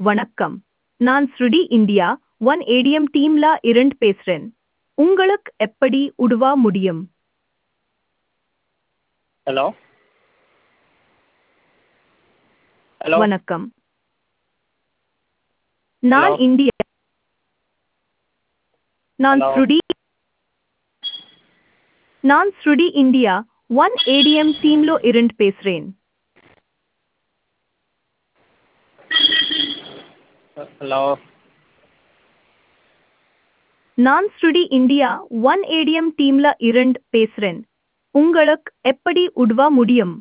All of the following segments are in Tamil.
வணக்கம் நான் ஸ்ருடி இந்தியா ஒன் ஏடிஎம் டீம்ல இருந்து பேசுறேன் உங்களுக்கு எப்படி உதவ முடியும் ஹலோ ஹலோ வணக்கம் நான் Hello. இந்தியா நான் Hello. ஸ்ருடி நான் ஸ்ருடி இந்தியா ஒன் ஏடிஎம் டீம்ல இருந்து பேசுறேன் ஹலோ நான் ஸ்ருடி இந்தியா ஒன் ஏடிஎம் டீம்ல இருந்து பேசுறேன் உங்களுக்கு எப்படி உதவ முடியும்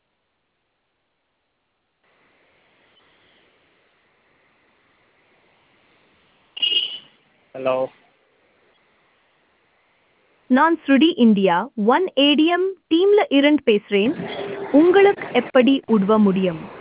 ஹலோ நான் ஸ்ருடி இந்தியா ஒன் ஏடிஎம் டீம்ல இருந்து பேசுறேன் உங்களுக்கு எப்படி உதவ முடியும்